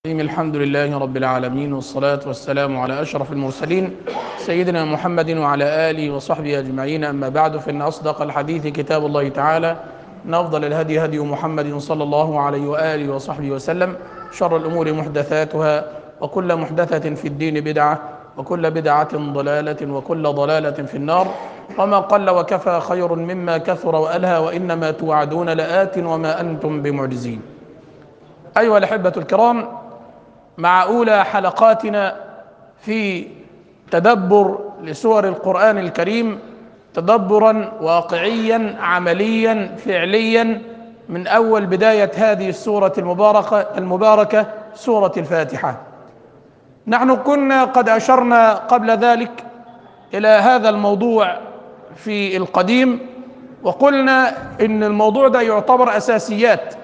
الحمد لله رب العالمين والصلاة والسلام على أشرف المرسلين سيدنا محمد وعلى آله وصحبه أجمعين أما بعد فإن أصدق الحديث كتاب الله تعالى إن أفضل الهدي هدي محمد صلى الله عليه وآله وصحبه وسلم شر الأمور محدثاتها وكل محدثة في الدين بدعة وكل بدعة ضلالة وكل ضلالة في النار وما قل وكفى خير مما كثر وألهى وإنما توعدون لآت وما أنتم بمعجزين أيها الأحبة الكرام مع أولى حلقاتنا في تدبر لسور القرآن الكريم تدبرا واقعيا عمليا فعليا من أول بداية هذه السورة المباركة المباركة سورة الفاتحة نحن كنا قد أشرنا قبل ذلك إلى هذا الموضوع في القديم وقلنا إن الموضوع ده يعتبر أساسيات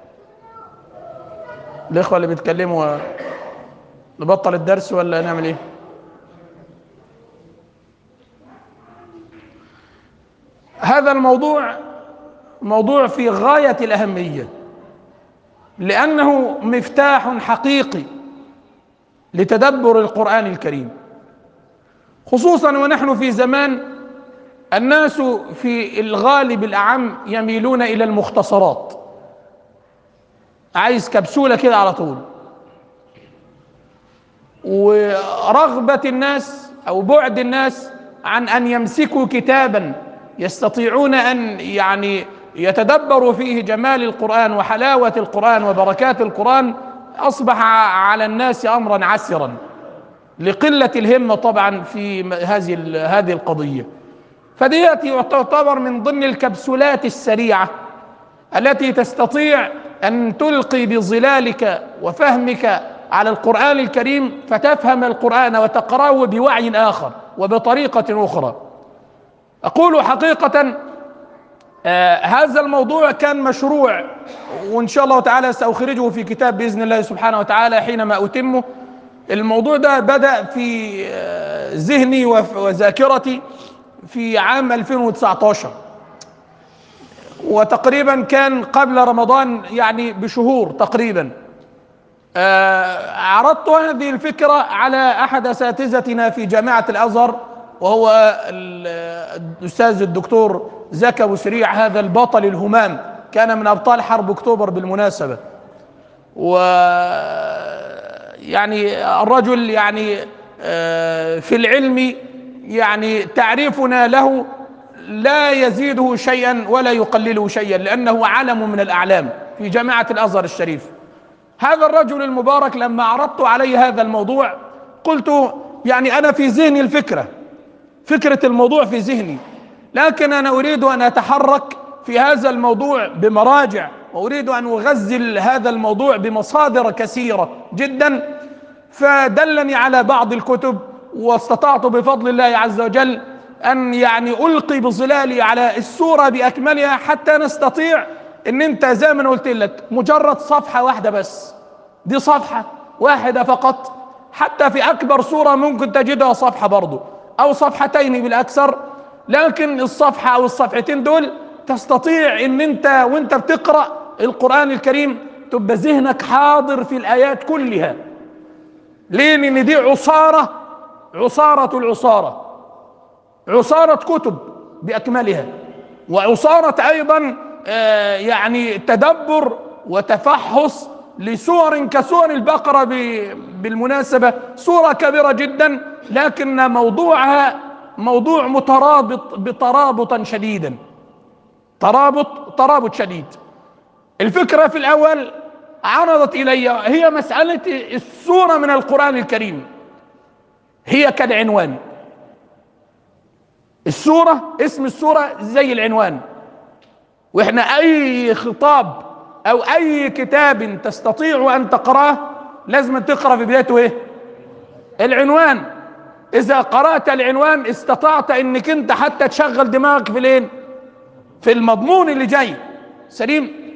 الإخوة اللي بيتكلموا نبطل الدرس ولا نعمل إيه؟ هذا الموضوع موضوع في غاية الأهمية لأنه مفتاح حقيقي لتدبر القرآن الكريم خصوصا ونحن في زمان الناس في الغالب الأعم يميلون إلى المختصرات عايز كبسولة كده على طول ورغبة الناس أو بعد الناس عن أن يمسكوا كتابا يستطيعون أن يعني يتدبروا فيه جمال القرآن وحلاوة القرآن وبركات القرآن أصبح على الناس أمرا عسرا لقلة الهمة طبعا في هذه هذه القضية فدياتي تعتبر من ضمن الكبسولات السريعة التي تستطيع أن تلقي بظلالك وفهمك على القرآن الكريم فتفهم القرآن وتقرأه بوعي آخر وبطريقة أخرى أقول حقيقة آه هذا الموضوع كان مشروع وإن شاء الله تعالى سأخرجه في كتاب بإذن الله سبحانه وتعالى حينما أتمه الموضوع ده بدأ في آه ذهني وذاكرتي في عام 2019 وتقريبا كان قبل رمضان يعني بشهور تقريبا آه عرضت هذه الفكرة على أحد أساتذتنا في جامعة الأزهر وهو الأستاذ الدكتور زكا أبو سريع هذا البطل الهمام كان من أبطال حرب أكتوبر بالمناسبة و يعني الرجل يعني آه في العلم يعني تعريفنا له لا يزيده شيئا ولا يقلله شيئا لأنه علم من الأعلام في جامعة الأزهر الشريف هذا الرجل المبارك لما عرضت عليه هذا الموضوع قلت يعني أنا في ذهني الفكرة فكرة الموضوع في ذهني لكن أنا أريد أن أتحرك في هذا الموضوع بمراجع وأريد أن أغزل هذا الموضوع بمصادر كثيرة جدا فدلني على بعض الكتب واستطعت بفضل الله عز وجل أن يعني ألقي بظلالي على السورة بأكملها حتى نستطيع ان انت زي ما انا قلت لك مجرد صفحة واحدة بس دي صفحة واحدة فقط حتى في اكبر سورة ممكن تجدها صفحة برضو او صفحتين بالاكثر لكن الصفحة او الصفحتين دول تستطيع ان انت وانت بتقرأ القرآن الكريم تبقى ذهنك حاضر في الايات كلها ليه لان دي عصارة عصارة العصارة عصارة كتب باكملها وعصارة ايضا يعني تدبر وتفحص لسور كسور البقرة بالمناسبة سورة كبيرة جدا لكن موضوعها موضوع مترابط بترابطا شديدا ترابط ترابط شديد الفكرة في الأول عرضت إلي هي مسألة السورة من القرآن الكريم هي كالعنوان السورة اسم السورة زي العنوان واحنا اي خطاب او اي كتاب تستطيع ان تقراه لازم تقرا في بدايته ايه العنوان اذا قرات العنوان استطعت انك انت حتى تشغل دماغك في الايه في المضمون اللي جاي سليم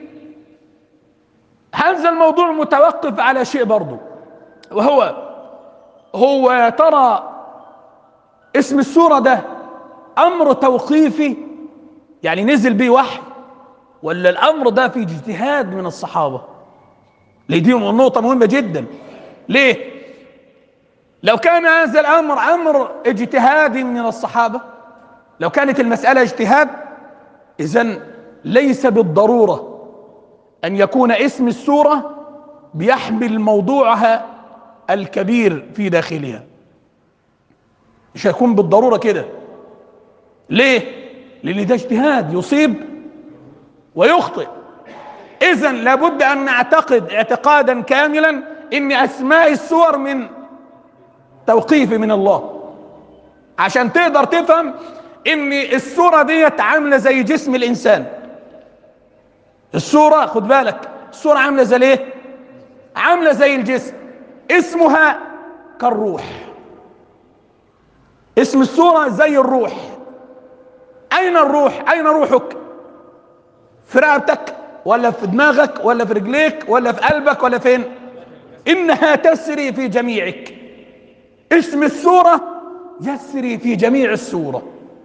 هذا الموضوع متوقف على شيء برضه وهو هو يا ترى اسم السوره ده امر توقيفي يعني نزل بيه وحي ولا الامر ده في اجتهاد من الصحابه دي نقطة مهمة جدا ليه لو كان هذا الأمر أمر اجتهادي من الصحابة لو كانت المسألة اجتهاد إذا ليس بالضرورة أن يكون اسم السورة بيحمل موضوعها الكبير في داخلها مش هيكون بالضرورة كده ليه لأن ده اجتهاد يصيب ويخطئ إذا لابد أن نعتقد اعتقادا كاملا إن أسماء السور من توقيف من الله عشان تقدر تفهم إن السورة ديت عاملة زي جسم الإنسان السورة خد بالك السورة عاملة زي ايه عاملة زي الجسم اسمها كالروح اسم السورة زي الروح أين الروح أين روحك في رقبتك ولا في دماغك ولا في رجليك ولا في قلبك ولا فين إنها تسري في جميعك اسم السورة يسري في جميع السورة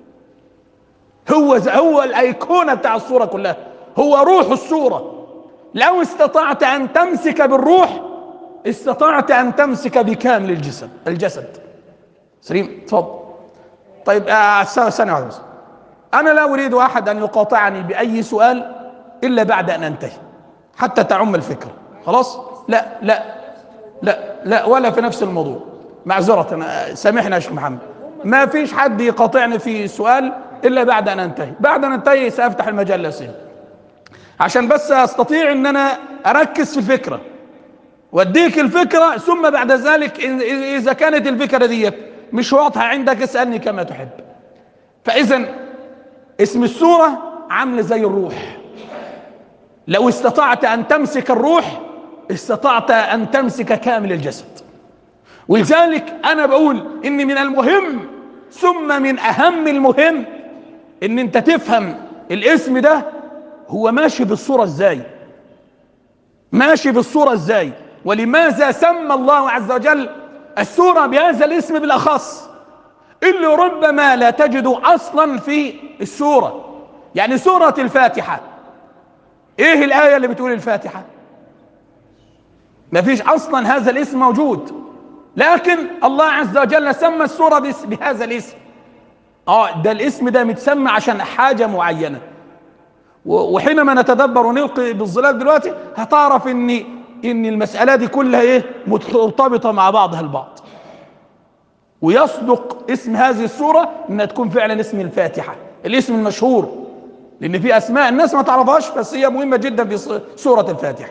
هو هو الأيقونة بتاع السورة كلها هو روح السورة لو استطعت أن تمسك بالروح استطعت أن تمسك بكامل الجسد الجسد سليم تفضل طيب آه ثانية واحدة بس أنا لا أريد أحد أن يقاطعني بأي سؤال إلا بعد أن أنتهي حتى تعم الفكرة خلاص لا لا لا لا ولا في نفس الموضوع معذرة سامحنا يا شيخ محمد ما فيش حد يقاطعني في سؤال إلا بعد أن أنتهي بعد أن أنتهي سأفتح المجال للأسئلة عشان بس أستطيع أن أنا أركز في الفكرة واديك الفكرة ثم بعد ذلك إذا كانت الفكرة دي مش واضحة عندك اسألني كما تحب فإذا اسم السورة عامل زي الروح لو استطعت أن تمسك الروح استطعت أن تمسك كامل الجسد ولذلك أنا بقول إن من المهم ثم من أهم المهم إن أنت تفهم الاسم ده هو ماشي بالصورة إزاي ماشي بالصورة إزاي ولماذا سمى الله عز وجل السورة بهذا الاسم بالأخص اللي ربما لا تجده أصلا في السورة يعني سورة الفاتحة ايه الآية اللي بتقول الفاتحة ما فيش أصلا هذا الاسم موجود لكن الله عز وجل سمى السورة بهذا الاسم اه ده الاسم ده متسمى عشان حاجة معينة وحينما نتدبر ونلقي بالظلال دلوقتي هتعرف ان ان المسألة دي كلها ايه مرتبطة مع بعضها البعض ويصدق اسم هذه السورة انها تكون فعلا اسم الفاتحة الاسم المشهور لان في اسماء الناس ما تعرفهاش بس هي مهمة جدا في سورة الفاتحة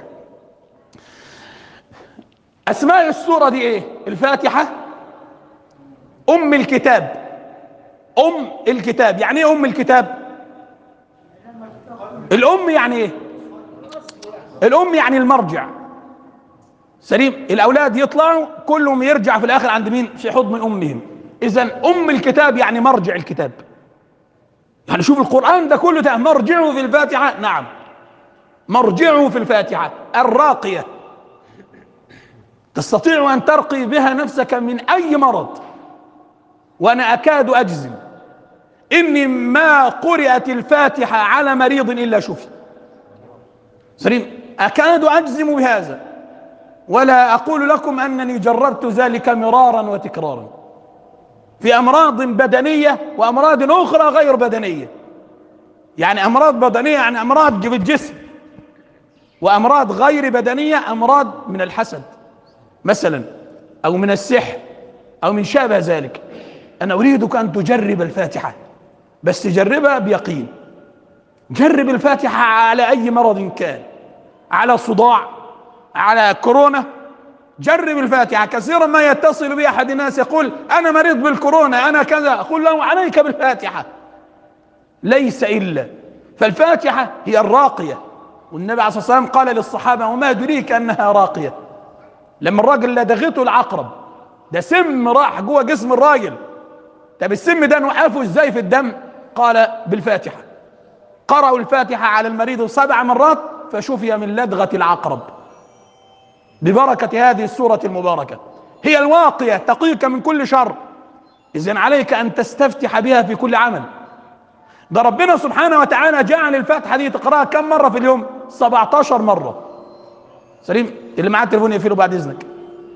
اسماء السورة دي ايه الفاتحة ام الكتاب ام الكتاب يعني ايه ام الكتاب الام يعني ايه الام يعني المرجع سليم الاولاد يطلعوا كلهم يرجع في الاخر عند مين في حضن امهم اذا ام الكتاب يعني مرجع الكتاب يعني شوف القران ده كله ده مرجعه في الفاتحه نعم مرجعه في الفاتحه الراقيه تستطيع ان ترقي بها نفسك من اي مرض وانا اكاد اجزم اني ما قرات الفاتحه على مريض الا شفي سليم اكاد اجزم بهذا ولا اقول لكم انني جربت ذلك مرارا وتكرارا في امراض بدنيه وامراض اخرى غير بدنيه يعني امراض بدنيه يعني امراض في الجسم وامراض غير بدنيه امراض من الحسد مثلا او من السحر او من شابه ذلك انا اريدك ان تجرب الفاتحه بس تجربها بيقين جرب الفاتحه على اي مرض كان على صداع على كورونا جرب الفاتحه كثيرا ما يتصل بي احد الناس يقول انا مريض بالكورونا انا كذا اقول له عليك بالفاتحه ليس الا فالفاتحه هي الراقيه والنبي عليه الصلاه والسلام قال للصحابه وما يدريك انها راقيه لما الراجل لدغته العقرب ده سم راح جوه جسم الراجل طب السم ده نوقفه ازاي في الدم قال بالفاتحه قرأوا الفاتحه على المريض سبع مرات فشفي من لدغه العقرب ببركه هذه السوره المباركه هي الواقيه تقيك من كل شر اذن عليك ان تستفتح بها في كل عمل ده ربنا سبحانه وتعالى جعل الفاتحه دي تقراها كم مره في اليوم 17 مره سليم اللي معاه التليفون يقفله بعد اذنك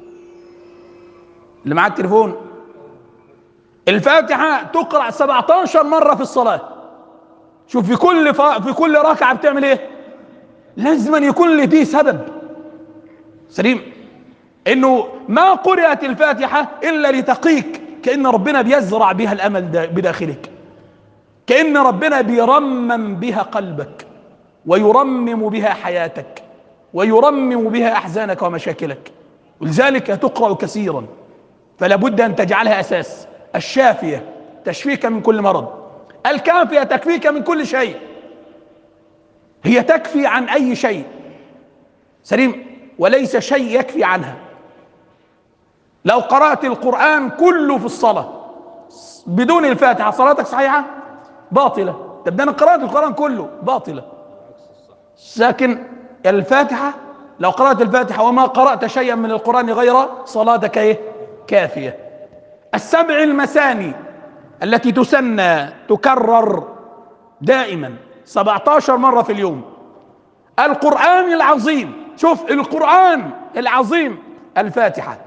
اللي معاه التليفون الفاتحة تقرأ 17 مرة في الصلاة شوف في كل ف... في كل ركعة بتعمل ايه لازم أن يكون لدي سبب سليم انه ما قرأت الفاتحة الا لتقيك كأن ربنا بيزرع بها الامل دا بداخلك كأن ربنا بيرمم بها قلبك ويرمم بها حياتك ويرمم بها احزانك ومشاكلك ولذلك تقرأ كثيرا فلا بد ان تجعلها اساس الشافية تشفيك من كل مرض الكافية تكفيك من كل شيء هي تكفي عن اي شيء سليم وليس شيء يكفي عنها لو قرأت القرآن كله في الصلاة بدون الفاتحة صلاتك صحيحة باطلة طب ده انا قرأت القرآن كله باطلة لكن الفاتحة لو قرأت الفاتحة وما قرأت شيئا من القرآن غير صلاتك ايه كافية السبع المثاني التي تسنى تكرر دائما 17 مرة في اليوم القرآن العظيم شوف القرآن العظيم الفاتحة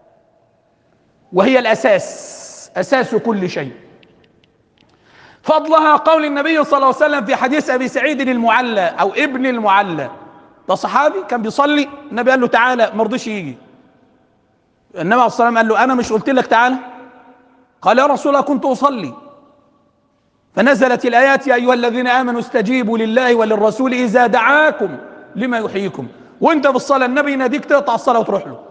وهي الأساس أساس كل شيء فضلها قول النبي صلى الله عليه وسلم في حديث أبي سعيد المعلى أو ابن المعلى ده صحابي كان بيصلي النبي قال له تعالى ما رضيش يجي النبي عليه الصلاة والسلام قال له أنا مش قلت لك تعالى قال يا رسول الله كنت أصلي فنزلت الآيات يا أيها الذين آمنوا استجيبوا لله وللرسول إذا دعاكم لما يحييكم وانت في الصلاة النبي يناديك تقطع الصلاة وتروح له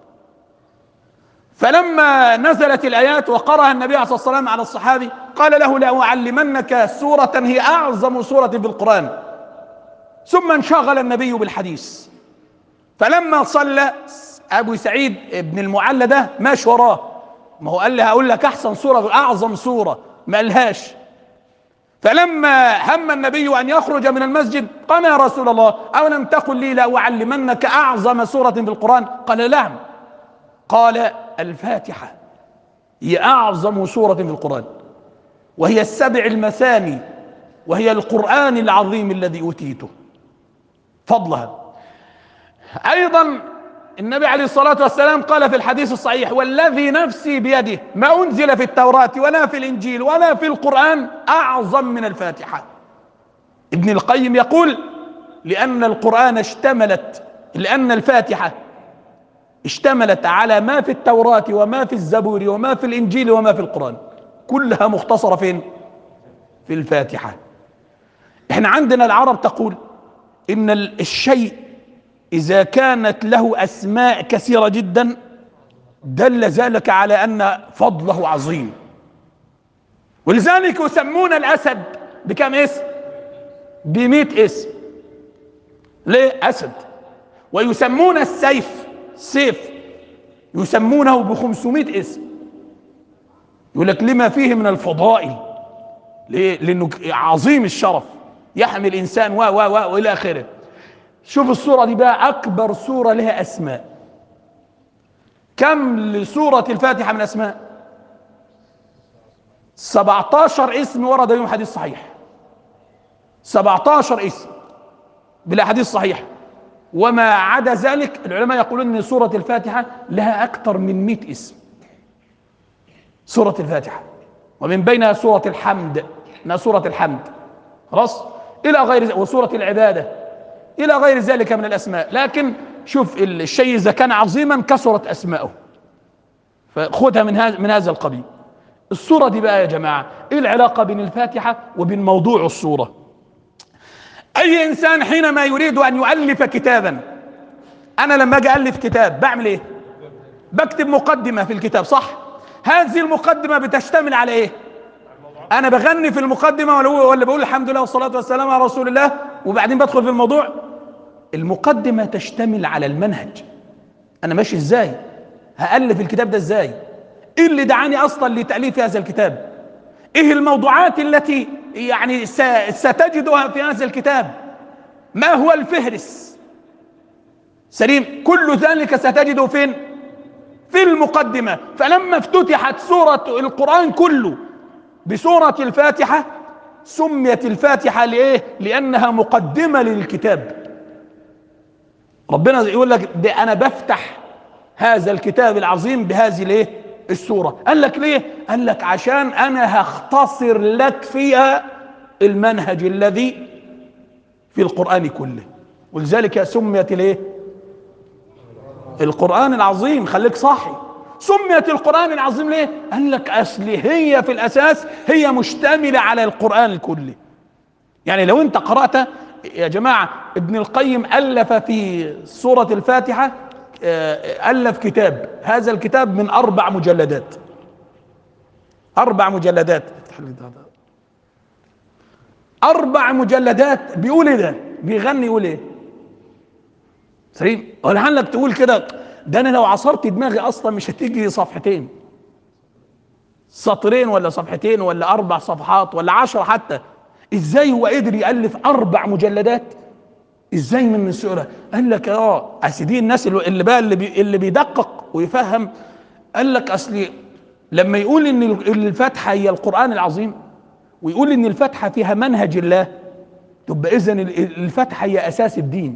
فلما نزلت الآيات وقرأ النبي عليه الصلاة والسلام على الصحابي قال له لأعلمنك سورة هي أعظم سورة في القرآن ثم انشغل النبي بالحديث فلما صلى أبو سعيد بن المعلى ده ماشي وراه ما هو قال لي هقول لك أحسن سورة أعظم سورة ما قالهاش فلما هم النبي أن يخرج من المسجد قال يا رسول الله أولم تقل لي لأعلمنك أعظم سورة في القرآن قال نعم قال الفاتحة هي أعظم سورة في القرآن وهي السبع المثاني وهي القرآن العظيم الذي أوتيته فضلها أيضا النبي عليه الصلاة والسلام قال في الحديث الصحيح والذي نفسي بيده ما أنزل في التوراة ولا في الإنجيل ولا في القرآن أعظم من الفاتحة ابن القيم يقول لأن القرآن اشتملت لأن الفاتحة اشتملت على ما في التوراة وما في الزبور وما في الإنجيل وما في القرآن كلها مختصرة فين في الفاتحة احنا عندنا العرب تقول ان الشيء اذا كانت له اسماء كثيرة جدا دل ذلك على ان فضله عظيم ولذلك يسمون الاسد بكم اسم بمئة اسم ليه اسد ويسمون السيف سيف يسمونه بخمسمائة اسم يقول لك لما فيه من الفضائل ليه لانه عظيم الشرف يحمي الانسان و و و والى اخره شوف الصورة دي بقى اكبر صورة لها اسماء كم لسورة الفاتحة من اسماء 17 اسم ورد يوم حديث صحيح 17 اسم بالاحاديث صحيحه وما عدا ذلك العلماء يقولون ان سورة الفاتحة لها اكثر من 100 اسم سورة الفاتحة ومن بينها سورة الحمد انها سورة الحمد خلاص الى غير وسورة العبادة الى غير ذلك من الاسماء لكن شوف الشيء اذا كان عظيما كثرت اسماءه فخذها من هذا من هذا القبيل الصورة دي بقى يا جماعة ايه العلاقة بين الفاتحة وبين موضوع الصورة اي انسان حينما يريد ان يؤلف كتابا انا لما اجي الف كتاب بعمل ايه بكتب مقدمة في الكتاب صح هذه المقدمة بتشتمل على ايه انا بغني في المقدمة ولا ولا بقول الحمد لله والصلاة والسلام على رسول الله وبعدين بدخل في الموضوع المقدمة تشتمل على المنهج انا ماشي ازاي هألف الكتاب ده ازاي ايه اللي دعاني اصلا لتأليف هذا الكتاب ايه الموضوعات التي يعني ستجدها في هذا الكتاب ما هو الفهرس سليم كل ذلك ستجده فين في المقدمة فلما افتتحت سورة القرآن كله بسورة الفاتحة سميت الفاتحة لإيه لأنها مقدمة للكتاب ربنا يقول لك ده انا بفتح هذا الكتاب العظيم بهذه الايه السوره قال لك ليه قال لك عشان انا هختصر لك فيها المنهج الذي في القران كله ولذلك سميت الايه القران العظيم خليك صاحي سميت القران العظيم ليه قال لك اصل هي في الاساس هي مشتمله على القران الكلي يعني لو انت قرات يا جماعه ابن القيم الف في سوره الفاتحه آه، الف كتاب هذا الكتاب من اربع مجلدات اربع مجلدات افتح لي ده- ده. اربع مجلدات بيقول ايه ده بيغني يقول ايه سليم ولعلك تقول كده ده انا لو عصرت دماغي اصلا مش هتيجي صفحتين سطرين ولا صفحتين ولا اربع صفحات ولا عشرة حتى ازاي هو قدر يالف اربع مجلدات ازاي من السوره قال لك اه اصل دي الناس اللي اللي بقى اللي, بي اللي بيدقق ويفهم قال لك اصل لما يقول ان الفاتحه هي القران العظيم ويقول ان الفاتحه فيها منهج الله تبقى اذا الفاتحه هي اساس الدين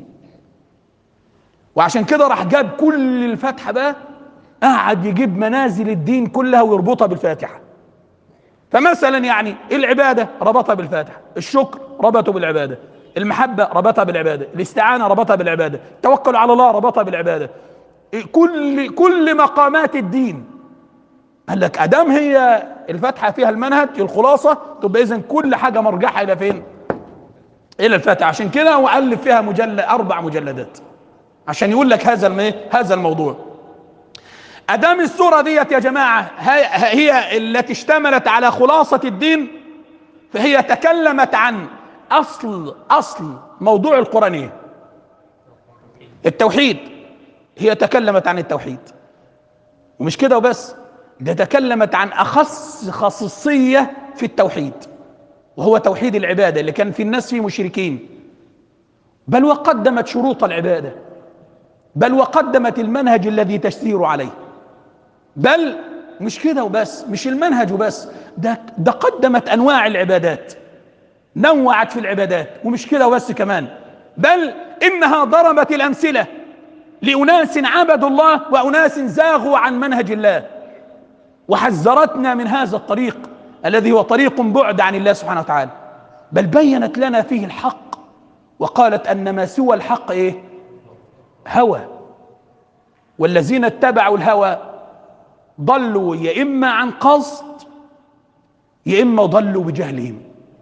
وعشان كده راح جاب كل الفاتحه بقى قعد يجيب منازل الدين كلها ويربطها بالفاتحه فمثلا يعني العباده ربطها بالفاتحه الشكر ربطه بالعباده المحبه ربطها بالعباده الاستعانه ربطها بالعباده التوكل على الله ربطها بالعباده كل كل مقامات الدين قال لك ادام هي الفاتحه فيها المنهج الخلاصه تبقى اذا كل حاجه مرجعها الى فين الى الفاتحه عشان كده هو الف فيها مجلد اربع مجلدات عشان يقول لك هذا الم- هذا الموضوع ادام السوره ديت يا جماعه هي, هي التي اشتملت على خلاصه الدين فهي تكلمت عن اصل اصل موضوع القران ايه التوحيد هي تكلمت عن التوحيد ومش كده وبس ده تكلمت عن اخص خصوصيه في التوحيد وهو توحيد العباده اللي كان في الناس فيه مشركين بل وقدمت شروط العباده بل وقدمت المنهج الذي تسير عليه بل مش كده وبس مش المنهج وبس ده ده قدمت انواع العبادات نوعت في العبادات ومش كده وبس كمان بل انها ضربت الامثله لاناس عبدوا الله واناس زاغوا عن منهج الله وحذرتنا من هذا الطريق الذي هو طريق بعد عن الله سبحانه وتعالى بل بينت لنا فيه الحق وقالت ان ما سوى الحق ايه هوى والذين اتبعوا الهوى ضلوا يا اما عن قصد يا اما ضلوا بجهلهم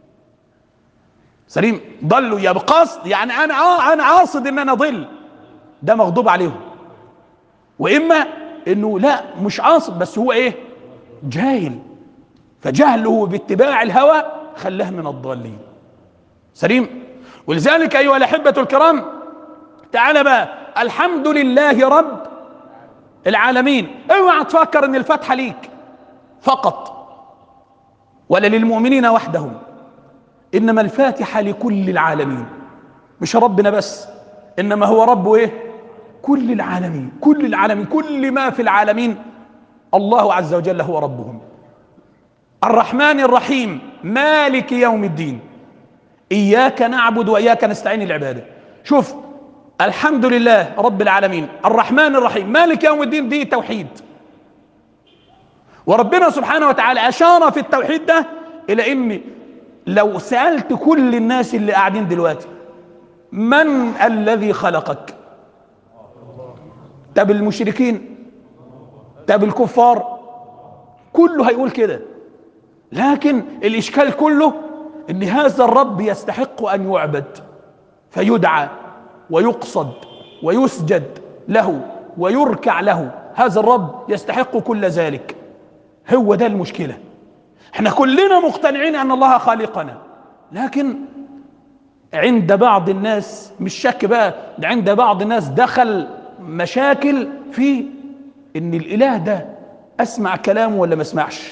سليم ضلوا يا بقصد يعني انا اه انا قاصد ان انا ضل ده مغضوب عليهم واما انه لا مش قاصد بس هو ايه جاهل فجهله باتباع الهوى خلاه من الضالين سليم ولذلك ايها الاحبه الكرام تعالى بقى الحمد لله رب العالمين اوعى تفكر ان الفتحه ليك فقط ولا للمؤمنين وحدهم انما الفاتحه لكل العالمين مش ربنا بس انما هو رب ايه كل العالمين كل العالمين كل ما في العالمين الله عز وجل هو ربهم الرحمن الرحيم مالك يوم الدين اياك نعبد واياك نستعين العباده شوف الحمد لله رب العالمين الرحمن الرحيم مالك يوم الدين دي توحيد وربنا سبحانه وتعالى اشار في التوحيد ده الى ان لو سالت كل الناس اللي قاعدين دلوقتي من الذي خلقك طب المشركين طب الكفار كله هيقول كده لكن الاشكال كله ان هذا الرب يستحق ان يعبد فيدعى ويقصد ويسجد له ويركع له هذا الرب يستحق كل ذلك هو ده المشكلة احنا كلنا مقتنعين ان الله خالقنا لكن عند بعض الناس مش شك بقى ده عند بعض الناس دخل مشاكل في ان الاله ده اسمع كلامه ولا ما اسمعش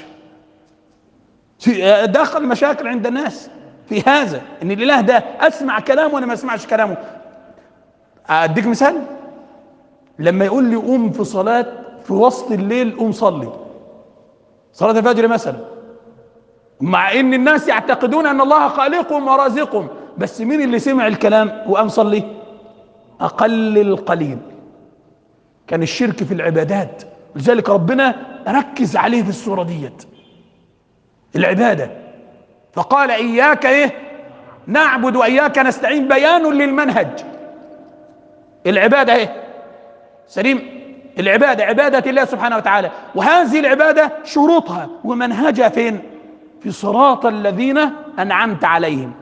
في- دخل مشاكل عند الناس في هذا ان الاله ده اسمع كلامه ولا ما اسمعش كلامه اديك مثال لما يقول لي قوم في صلاة في وسط الليل قوم صلي صلاة الفجر مثلا مع ان الناس يعتقدون ان الله خالقهم ورازقهم بس مين اللي سمع الكلام وقام صلي أقل القليل كان الشرك في العبادات لذلك ربنا ركز عليه في السورة ديت العبادة فقال إياك إيه نعبد وإياك نستعين بيان للمنهج العبادة إيه سليم العبادة عبادة الله سبحانه وتعالى وهذه العبادة شروطها ومنهجها فين في صراط الذين أنعمت عليهم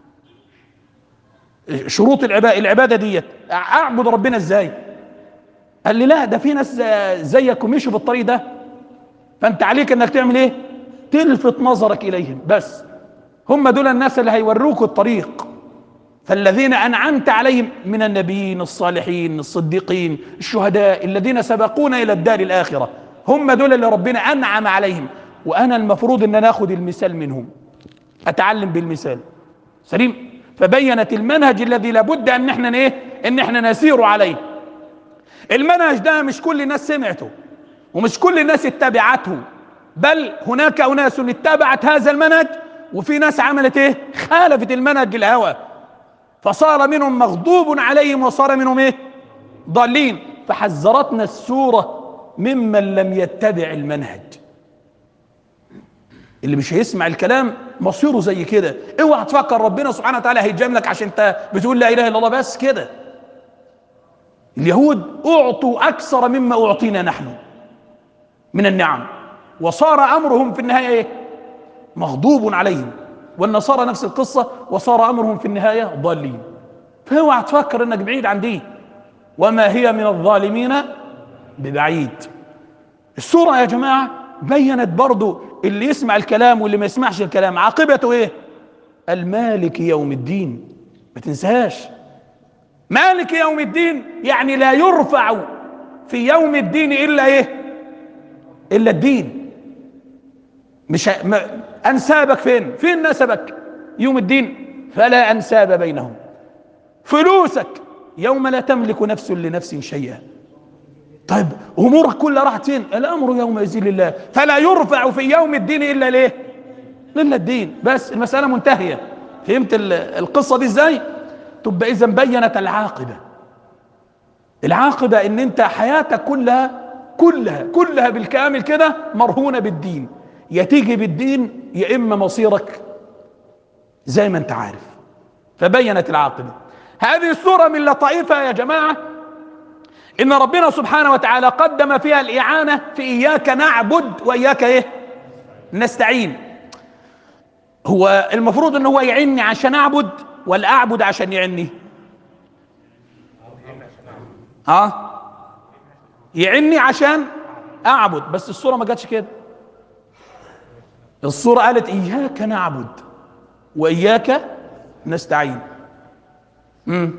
شروط العبادة العبادة ديت أعبد ربنا إزاي قال لي لا ده في ناس زيك ومشوا في الطريق ده فأنت عليك أنك تعمل إيه تلفت نظرك إليهم بس هم دول الناس اللي هيوروك الطريق فالذين أنعمت عليهم من النبيين الصالحين الصديقين الشهداء الذين سبقونا إلى الدار الآخرة هم دول اللي ربنا أنعم عليهم وأنا المفروض أن أنا أخذ المثال منهم أتعلم بالمثال سليم فبينت المنهج الذي لابد أن احنا إيه أن احنا نسير عليه المنهج ده مش كل الناس سمعته ومش كل الناس اتبعته بل هناك أناس اتبعت هذا المنهج وفي ناس عملت ايه خالفت المنهج الهوى فصار منهم مغضوب عليهم وصار منهم ايه ضالين فحذرتنا السورة ممن لم يتبع المنهج اللي مش هيسمع الكلام مصيره زي كده اوعى تفكر ربنا سبحانه وتعالى هيجاملك عشان انت بتقول لا اله الا الله بس كده اليهود اعطوا اكثر مما اعطينا نحن من النعم وصار امرهم في النهايه ايه مغضوب عليهم والنصارى نفس القصة وصار أمرهم في النهاية ضالين فاوعى تفكر انك بعيد عن دي وما هي من الظالمين ببعيد السورة يا جماعة بينت برضو اللي يسمع الكلام واللي ما يسمعش الكلام عاقبته ايه المالك يوم الدين ما تنساش مالك يوم الدين يعني لا يرفع في يوم الدين الا ايه الا الدين مش ما انسابك فين فين نسبك يوم الدين فلا انساب بينهم فلوسك يوم لا تملك نفس لنفس شيئا طيب امورك كلها راحت فين الامر يومئذ لله فلا يرفع في يوم الدين الا ليه الا الدين بس المساله منتهيه فهمت القصه دي ازاي تبقى اذا بينت العاقبه العاقبه ان انت حياتك كلها كلها كلها بالكامل كده مرهونه بالدين يا تيجي بالدين يا اما مصيرك زي ما انت عارف فبينت العاقبه هذه السوره من لطائفها يا جماعه ان ربنا سبحانه وتعالى قدم فيها الاعانه في اياك نعبد واياك ايه نستعين هو المفروض ان هو يعني عشان اعبد ولا اعبد عشان يعني اه يعني عشان اعبد بس الصوره ما جاتش كده الصوره قالت اياك نعبد واياك نستعين امم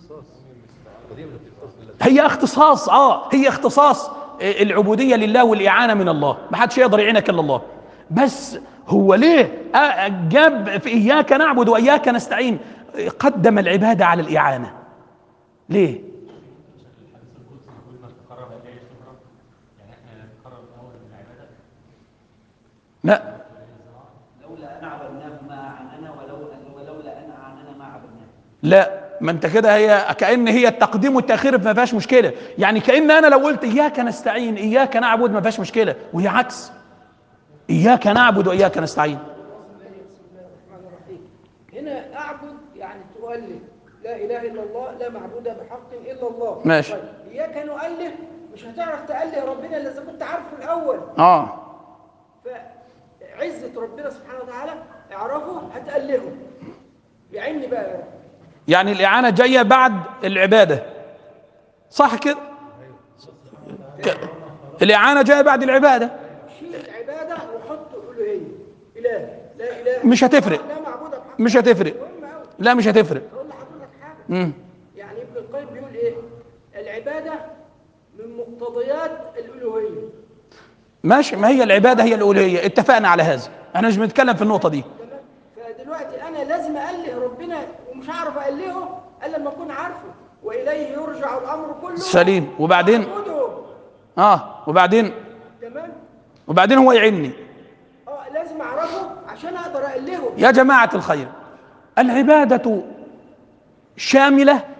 هي اختصاص اه هي اختصاص العبوديه لله والاعانه من الله ما حدش يقدر يعينك الا الله بس هو ليه جاب في اياك نعبد واياك نستعين قدم العباده على الاعانه ليه لا لولا أن عبدناه ما عننا ولو ولولا أن أعننا ما عبدناه لا ما انت كده هي كأن هي التقديم والتأخير ما فيهاش مشكلة يعني كأن انا لو قلت اياك نستعين اياك نعبد ما فيهاش مشكلة وهي عكس اياك نعبد واياك نستعين هنا اعبد يعني تؤله لا اله الا الله لا معبود بحق الا الله ماشي. طيب اياك نؤله مش هتعرف تأله ربنا الا اذا كنت عارفه الاول اه فعزة ربنا سبحانه وتعالى اعرفه هتألهه يعني بقى يعني الإعانة جاية بعد العبادة صح كده ك- الإعانة جاية بعد العبادة شيل العبادة وحط ألوهية إله لا إله مش هتفرق. لا معبود بحق مش هتفرق مهم أوي لا مش هتفرق أقول لحضرتك حاجة مم. يعني ابن القيم بيقول إيه العبادة من مقتضيات الألوهية ماشي ما هي العبادة هي الأولوية اتفقنا على هذا احنا مش بنتكلم في النقطة دي تمام فدلوقتي انا لازم اله ربنا ومش هعرف الهه الا لما اكون عارفه واليه يرجع الامر كله سليم وبعدين اعبده اه وبعدين تمام وبعدين هو يعني اه لازم اعرفه عشان اقدر الهه يا جماعة الخير العبادة شاملة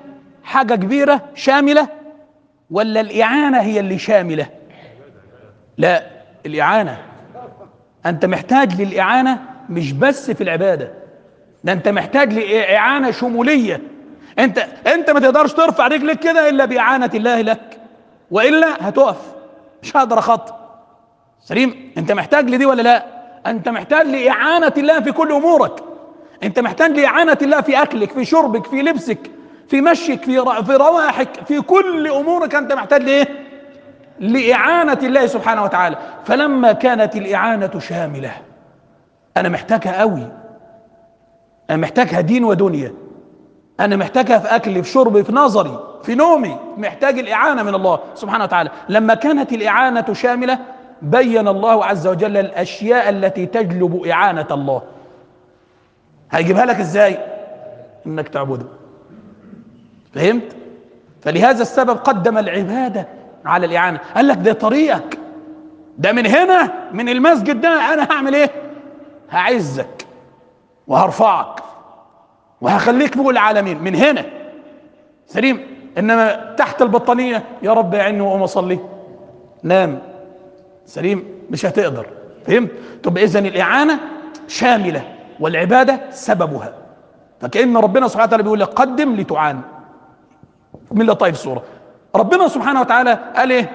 حاجة كبيرة شاملة ولا الإعانة هي اللي شاملة لا الإعانة أنت محتاج للإعانة مش بس في العبادة ده أنت محتاج لإعانة شمولية أنت أنت ما تقدرش ترفع رجلك كده إلا بإعانة الله لك وإلا هتقف مش هقدر أخطي سليم أنت محتاج لدي ولا لا أنت محتاج لإعانة الله في كل أمورك أنت محتاج لإعانة الله في أكلك في شربك في لبسك في مشيك في ر- في روائحك في كل أمورك أنت محتاج لإيه لإعانة الله سبحانه وتعالى فلما كانت الإعانة شاملة أنا محتاجها قوي أنا محتاجها دين ودنيا أنا محتاجها في أكلي في شربي في نظري في نومي محتاج الإعانة من الله سبحانه وتعالى لما كانت الإعانة شاملة بين الله عز وجل الأشياء التي تجلب إعانة الله هيجيبها لك إزاي إنك تعبده فهمت فلهذا السبب قدم العبادة على الإعانة قال لك ده طريقك ده من هنا من المسجد ده أنا هعمل إيه هعزك وهرفعك وهخليك فوق العالمين من هنا سليم انما تحت البطانيه يا رب اعني واقوم اصلي نام سليم مش هتقدر فهمت طب اذا الاعانه شامله والعباده سببها فكأن ربنا سبحانه وتعالى بيقول لك قدم لتعان من لطيف الصوره ربنا سبحانه وتعالى قال ايه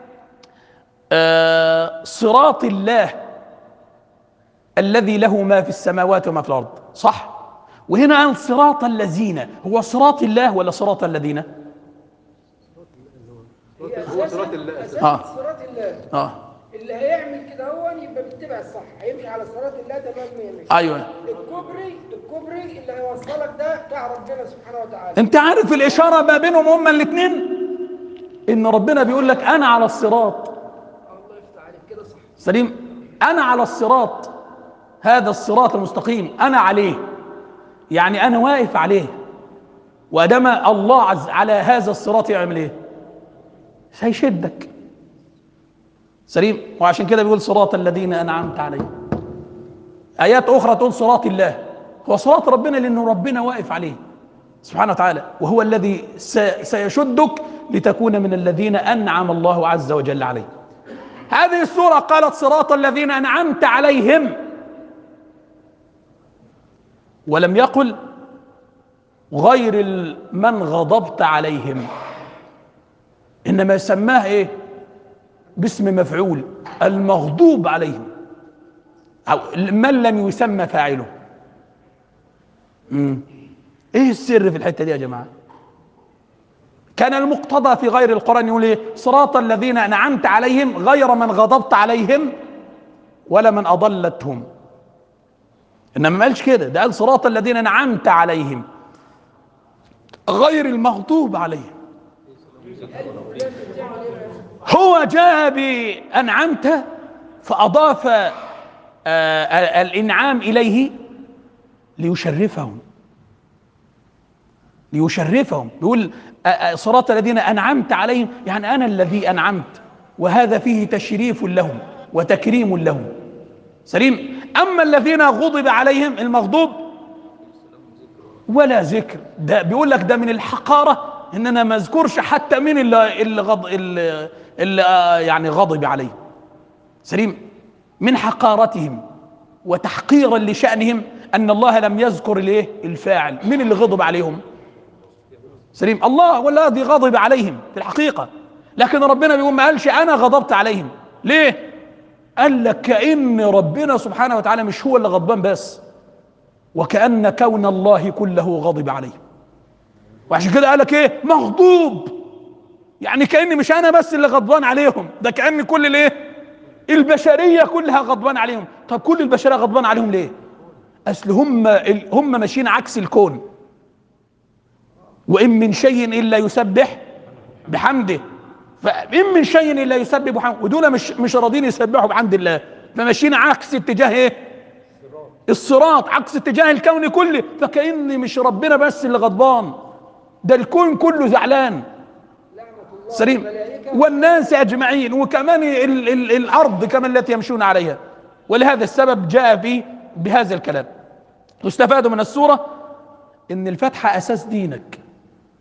آه صراط الله الذي له ما في السماوات وما في الارض صح وهنا قال صراط الذين هو صراط الله ولا صراط الذين هي هو صراط الله. أساساً آه. صراط الله اه اللي هيعمل كده هو يبقى بيتبع الصح هيمشي على صراط الله تمام 100 ايوه الكوبري الكوبري اللي هيوصلك ده بتاع ربنا سبحانه وتعالى انت عارف الاشاره ما بينهم هما الاثنين ان ربنا بيقول لك انا على الصراط الله يفتح عليك كده صح سليم انا على الصراط هذا الصراط المستقيم انا عليه يعني انا واقف عليه وادام الله عز على هذا الصراط يعمل ايه هيشدك سليم وعشان كده بيقول صراط الذين انعمت عليهم ايات اخرى تقول صراط الله هو صراط ربنا لانه ربنا واقف عليه سبحانه وتعالى وهو الذي س- سيشدك لتكون من الذين انعم الله عز وجل عليه هذه السورة قالت صراط الذين أنعمت عليهم ولم يقل غير ال- من غضبت عليهم إنما سماه إيه باسم مفعول المغضوب عليهم أو من لم يسمى فاعله مم. إيه السر في الحتة دي يا جماعة كان المقتضى في غير القرآن يقول ايه صراط الذين أنعمت عليهم غير من غضبت عليهم ولا من أضلتهم إنما ما قالش كده ده قال صراط الذين أنعمت عليهم غير المغضوب عليهم هو جاء بأنعمت فأضاف آه، الإنعام إليه ليشرفهم ليشرفهم بيقول أ- أ- صراط الذين انعمت عليهم يعني انا الذي انعمت وهذا فيه تشريف لهم وتكريم لهم سليم اما الذين غضب عليهم المغضوب ولا ذكر ده بيقول لك ده من الحقاره ان انا ما اذكرش حتى مين اللي اللي, غض اللي, اللي آه، يعني غضب عليه سليم من حقارتهم وتحقيرا لشانهم ان الله لم يذكر الايه الفاعل مين اللي غضب عليهم سليم الله هو الذي غضب عليهم في الحقيقة لكن ربنا بيقول ما قالش أنا غضبت عليهم ليه قال لك كأن ربنا سبحانه وتعالى مش هو اللي غضبان بس وكأن كون الله كله غضب عليهم وعشان كده قال لك ايه مغضوب يعني كأن مش أنا بس اللي غضبان عليهم ده كأن كل الايه البشرية كلها غضبان عليهم طب كل البشرية غضبان عليهم ليه أصل هم هم ماشيين عكس الكون وإن من شيء إلا يسبح بحمده فإن من شيء إلا يسبح بحمده ودول مش مش راضين يسبحوا بحمد الله فماشيين عكس اتجاه إيه؟ الصراط عكس اتجاه الكون كله فكأن مش ربنا بس اللي غضبان ده الكون كله زعلان لعنة الله سليم والملائكة والناس أجمعين وكمان ال ال الأرض كمان التي يمشون عليها ولهذا السبب جاء في بهذا الكلام يستفاد من السورة إن الفتحة أساس دينك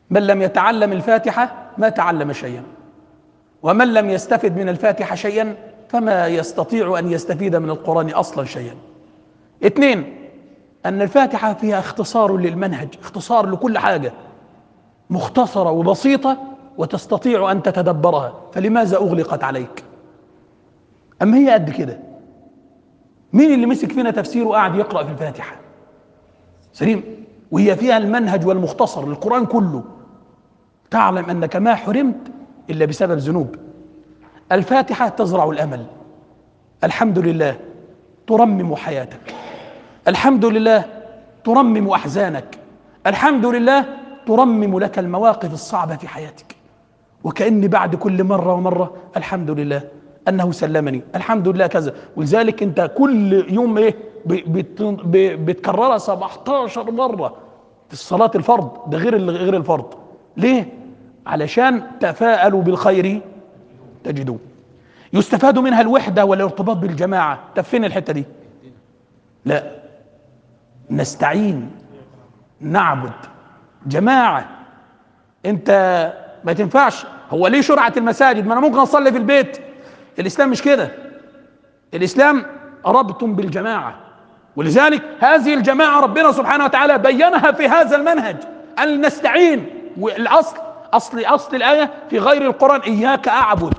من لم يتعلم الفاتحة ما تعلم شيئا ومن لم يستفد من الفاتحة شيئا فما يستطيع أن يستفيد من القرآن أصلا شيئا اثنين أن الفاتحة فيها اختصار للمنهج اختصار لكل حاجة مختصرة وبسيطة وتستطيع أن تتدبرها فلماذا أغلقت عليك أما هي قد كده مين اللي مسك فينا تفسير وقاعد يقرأ في الفاتحة سليم وهي فيها المنهج والمختصر للقرآن كله تعلم أنك ما حرمت إلا بسبب ذنوب الفاتحة تزرع الأمل الحمد لله ترمم حياتك الحمد لله ترمم أحزانك الحمد لله ترمم لك المواقف الصعبة في حياتك وكأني بعد كل مرة ومرة الحمد لله أنه سلمني الحمد لله كذا ولذلك أنت كل يوم إيه ب- بت- ب- بتكررها 17 مرة في الصلاة الفرض ده غير ال- غير الفرض ليه؟ علشان تفاءلوا بالخير تجدوه يستفاد منها الوحدة والارتباط بالجماعة طب فين الحتة دي؟ لا نستعين نعبد جماعة انت ما تنفعش هو ليه شرعة المساجد ما انا ممكن اصلي في البيت الاسلام مش كده الاسلام ربط بالجماعة ولذلك هذه الجماعة ربنا سبحانه وتعالى بينها في هذا المنهج ان نستعين والاصل اصل اصل الايه في غير القران اياك اعبد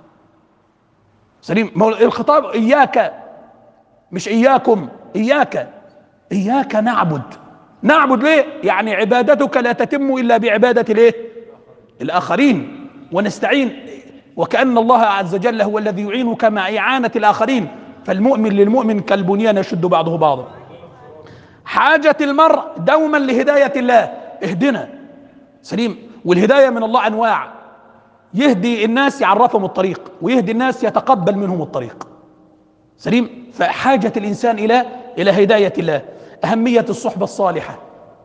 سليم ما هو الخطاب اياك مش اياكم اياك اياك نعبد نعبد ليه يعني عبادتك لا تتم الا بعباده الايه الاخرين ونستعين وكان الله عز وجل هو الذي يعينك مع اعانه الاخرين فالمؤمن للمؤمن كالبنيان يشد بعضه بعضا حاجه المرء دوما لهدايه الله اهدنا سليم والهدايه من الله انواع يهدي الناس يعرفهم الطريق ويهدي الناس يتقبل منهم الطريق سليم فحاجة الإنسان إلى إلى هداية الله أهمية الصحبة الصالحة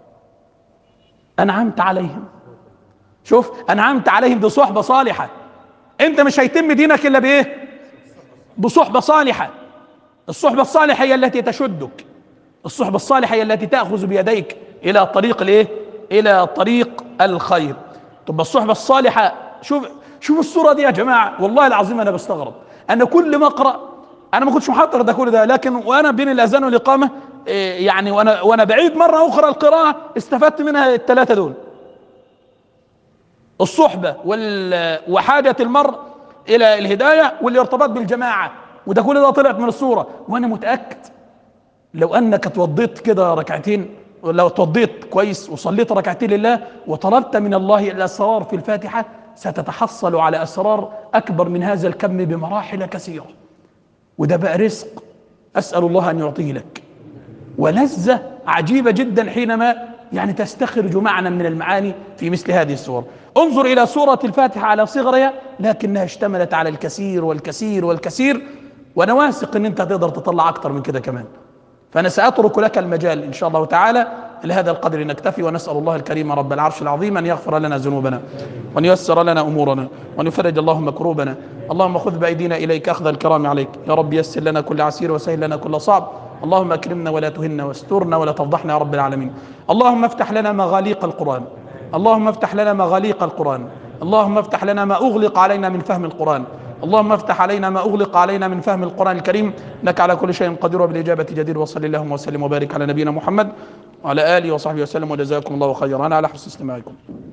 أنعمت عليهم شوف أنعمت عليهم بصحبة صالحة أنت مش هيتم دينك إلا بإيه بصحبة صالحة الصحبة الصالحة هي التي تشدك الصحبة الصالحة هي التي تأخذ بيديك إلى طريق الإيه إلى طريق الخير طب الصحبة الصالحة شوف شوف الصورة دي يا جماعة والله العظيم أنا بستغرب أنا كل ما أقرأ أنا ما كنتش محضر ده كل ده لكن وأنا بين الأذان والإقامة إيه، يعني وأنا وأنا بعيد مرة أخرى القراءة استفدت منها الثلاثة دول الصحبة وال وحاجة المرء إلى الهداية والارتباط بالجماعة وده كل ده طلعت من الصورة وأنا متأكد لو انك اتوضيت كده ركعتين لو اتوضيت كويس وصليت ركعتين لله وطلبت من الله الاسرار في الفاتحه ستتحصل على اسرار اكبر من هذا الكم بمراحل كثيره وده بقى رزق اسال الله ان يعطيه لك ولذه عجيبه جدا حينما يعني تستخرج معنى من المعاني في مثل هذه السور انظر الى سوره الفاتحه على صغرها لكنها اشتملت على الكثير والكثير والكثير وانا واثق ان انت تقدر تطلع اكتر من كده كمان فأنا سأترك لك المجال إن شاء الله تعالى لهذا القدر نكتفي ونسأل الله الكريم رب العرش العظيم أن يغفر لنا ذنوبنا وأن ييسر لنا أمورنا وأن يفرج اللهم كروبنا اللهم خذ بأيدينا إليك أخذ الكرام عليك يا رب يسر لنا كل عسير وسهل لنا كل صعب اللهم أكرمنا ولا تهنا واسترنا ولا تفضحنا يا رب العالمين اللهم افتح لنا مغاليق القرآن اللهم افتح لنا مغاليق القرآن اللهم افتح لنا ما أغلق علينا من فهم القرآن اللهم افتح علينا ما أغلق علينا من فهم القرآن الكريم إنك على كل شيء قدير وبالإجابة جدير وصلى اللهم وسلم وبارك على نبينا محمد وعلى آله وصحبه وسلم وجزاكم الله خيرا على حسن استماعكم